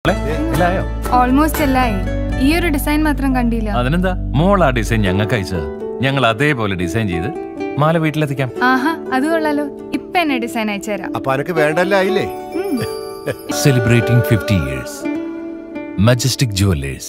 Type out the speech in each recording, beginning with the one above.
മോളെ, എല്ലായോ ഓൾമോസ്റ്റ് എല്ലായി ഈ ഒരു ഡിസൈൻ മാത്രം കണ്ടില്ല അതിനെന്താ മോൾ ആ ഡിസൈൻ ഞങ്ങൾക്ക് അയച്ചത് ഞങ്ങൾ അതേപോലെ ഡിസൈൻ ചെയ്ത് മാല വീട്ടിലെത്തിക്കാം ആഹാ അത് കൊള്ളാലോ ഇപ്പൊ എന്നെ ഡിസൈൻ അയച്ചുതരാം അപ്പൊ അനക്ക് വേണ്ടല്ല ആയില്ലേ ഉം. Celebrating fifty years Majestic Jewellers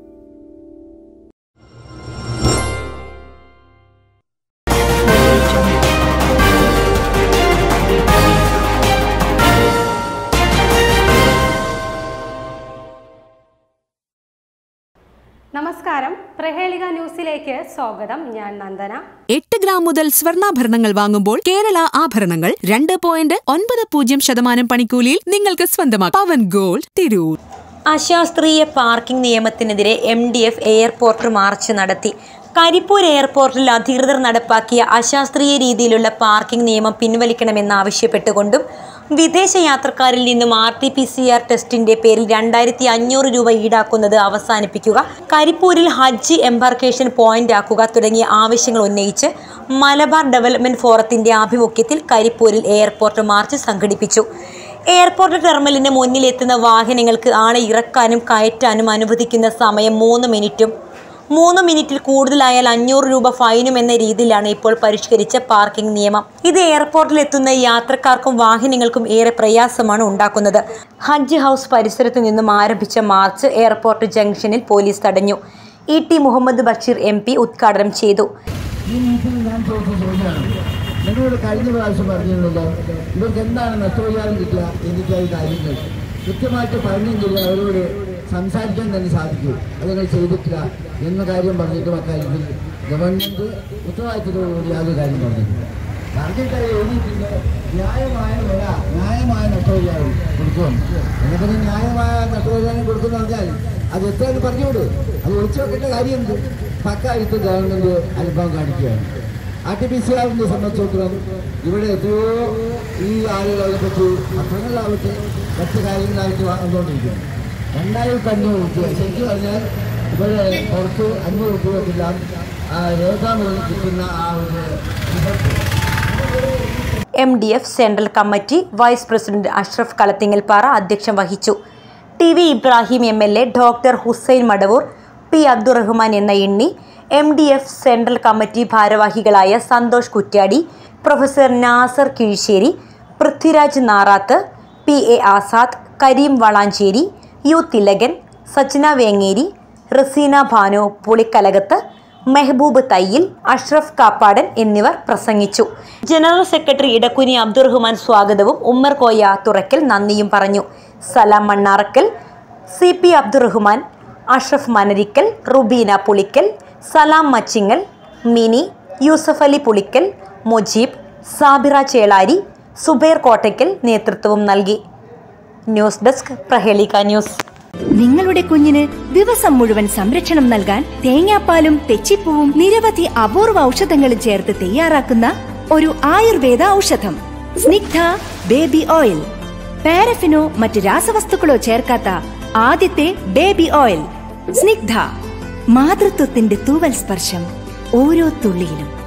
നമസ്കാരം പ്രഹേളിക ന്യൂസിലേക്ക് സ്വാഗതം ഞാൻ നന്ദന എട്ട് ഗ്രാം മുതൽ സ്വർണ്ണാഭരണങ്ങൾ വാങ്ങുമ്പോൾ കേരള ആഭരണങ്ങൾ രണ്ട് പോയിന്റ് ഒൻപത് പൂജ്യം ശതമാനം പണിക്കൂലിയിൽ നിങ്ങൾക്ക് സ്വന്തമാക്കാം പവൻ ഗോൾഡ് തിരൂർ അശാസ്ത്രീയ പാർക്കിംഗ് നിയമത്തിനെതിരെ M D F airport march നടത്തി കരിപ്പൂർ എയർപോർട്ടിൽ അധികൃതർ നടപ്പാക്കിയ അശാസ്ത്രീയ രീതിയിലുള്ള പാർക്കിംഗ് നിയമം പിൻവലിക്കണമെന്നാവശ്യപ്പെട്ടുകൊണ്ടും വിദേശ യാത്രക്കാരിൽ നിന്നും R T P C R ടെസ്റ്റിന്റെ പേരിൽ രണ്ടായിരത്തി അഞ്ഞൂറ് രൂപ ഈടാക്കുന്നത് അവസാനിപ്പിക്കുക കരിപ്പൂരിൽ ഹജ്ജ് എംബാർക്കേഷൻ പോയിന്റ് ആക്കുക തുടങ്ങിയ ആവശ്യങ്ങൾ ഉന്നയിച്ച് മലബാർ ഡെവലപ്മെന്റ് ഫോറത്തിന്റെ ആഭിമുഖ്യത്തിൽ കരിപ്പൂരിൽ എയർപോർട്ട് മാർച്ച് സംഘടിപ്പിച്ചു എയർപോർട്ട് ടെർമിനലിന് മുന്നിലെത്തുന്ന വാഹനങ്ങൾക്ക് ആളെ ഇറക്കാനും കയറ്റാനും അനുവദിക്കുന്ന സമയം മൂന്ന് മിനിറ്റും മൂന്ന് മിനിറ്റിൽ കൂടുതലായാൽ അഞ്ഞൂറ് രൂപ ഫൈനും എന്ന രീതിയിലാണ് ഇപ്പോൾ പരിഷ്കരിച്ച പാർക്കിംഗ് നിയമം ഇത് എയർപോർട്ടിൽ എത്തുന്ന യാത്രക്കാർക്കും വാഹനങ്ങൾക്കും ഏറെ പ്രയാസമാണ് ഉണ്ടാക്കുന്നത് ഹജ്ജ് ഹൗസ് പരിസരത്തു നിന്നും ആരംഭിച്ച മാർച്ച് എയർപോർട്ട് ജംഗ്ഷനിൽ പോലീസ് തടഞ്ഞു E T Muhammad Basheer M P ഉദ്ഘാടനം ചെയ്തു ഈ മീറ്റിംഗ് ഞാൻ ചോദിച്ച ചോദ്യമാണ് നിങ്ങളോട് കഴിഞ്ഞ പ്രാവശ്യം പറഞ്ഞിരുന്നല്ലോ ഇവർക്ക് എന്താണ് നഷ്ടപരിഹാരം കിട്ടുക എനിക്കായി കാര്യങ്ങൾ കൃത്യമായിട്ട് പറഞ്ഞെങ്കിൽ അവരോട് സംസാരിക്കാൻ തന്നെ സാധിക്കൂ അത് നിങ്ങൾ ചെയ്തിട്ടില്ല എന്ന കാര്യം പറഞ്ഞിട്ട് അക്കാര്യത്തിൽ ഗവൺമെൻറ് ഉത്തരവാദിത്തത്തോടുകൂടി യാതൊരു കാര്യം പറഞ്ഞിട്ടില്ല പറഞ്ഞിട്ട് അത് എഴുതിയിട്ടുണ്ട് ന്യായമായ വില ന്യായമായ നഷ്ടപരിഹാരം കൊടുക്കും എന്നിട്ട് ഈ ന്യായമായ നഷ്ടപരിഹാരം കൊടുക്കുന്ന പറഞ്ഞാൽ അത് എത്രയെന്ന് പറഞ്ഞുകൂട് അത് ഒളിച്ചു വെക്കേണ്ട കാര്യമുണ്ട് പക്കാര്യത്തിൽ ഗവൺമെൻറ് അനുഭവം കാണിക്കുകയാണ് ആർ ടി പി സി ആറിനെ സംബന്ധിച്ചിടത്തോളം ഇവിടെ എത്രയോ ഈ ആളുകളെ പറ്റി പത്രങ്ങളിലാവട്ടെ മറ്റു കാര്യങ്ങളായിട്ട് വന്നുകൊണ്ടിരിക്കുന്നു രണ്ടായിരത്തി അഞ്ഞൂറ് രൂപ ശരിക്കും പറഞ്ഞാൽ ഇവിടെ പുറത്ത് അഞ്ഞൂറ് രൂപയ്ക്കില്ല രേഖാമൂലം കിട്ടുന്ന ആ ഒരു M D F central committee vice president Ashraf Kalathingalpara അധ്യക്ഷം വഹിച്ചു T V Ibrahim M L A doctor Hussain Madavoor P Abdurahman എന്ന എണ്ണി M D F central committee ഭാരവാഹികളായ Santhosh Kuttiady professor Nasar Kizhissery Prithviraj Narath P A Azad Kareem Valanchery U Thilakan Sajna Vengeri Razeena Bhanu Pulikkalakath Mehaboob Thayyil Ashraf Kappadan എന്നിവർ പ്രസംഗിച്ചു ജനറൽ സെക്രട്ടറി ഇടക്കുനി അബ്ദുറഹ്മാൻ സ്വാഗതവും ഉമ്മർ കോയ തുറക്കൽ നന്ദിയും പറഞ്ഞു സലാം മണ്ണാറക്കൽ സി പി അബ്ദുറഹ്മാൻ അഷ്റഫ് മനരിക്കൽ റുബീന പുളിക്കൽ സലാം മച്ചിങ്ങൽ മിനി യൂസഫ് അലി പുളിക്കൽ മുജീബ് സാബിറ ചേളാരി സുബൈർ കോട്ടയ്ക്കൽ നേതൃത്വവും നൽകി ന്യൂസ് ഡെസ്ക് പ്രഹേളിക ന്യൂസ് നിങ്ങളുടെ കുഞ്ഞിന് ദിവസം മുഴുവൻ സംരക്ഷണം നൽകാൻ തേങ്ങാപ്പാലും തെച്ചിപ്പൂവും നിരവധി അപൂർവ ഔഷധങ്ങളും ചേർത്ത് തയ്യാറാക്കുന്ന ഒരു ആയുർവേദ ഔഷധം സ്നിഗ്ധ ബേബി ഓയിൽ പാരഫിനോ മറ്റ് രാസവസ്തുക്കളോ ചേർക്കാത്ത ആദ്യത്തെ ബേബി ഓയിൽ സ്നിഗ്ധ മാതൃത്വത്തിന്റെ തൂവൽ സ്പർശം ഓരോ തുള്ളിയിലും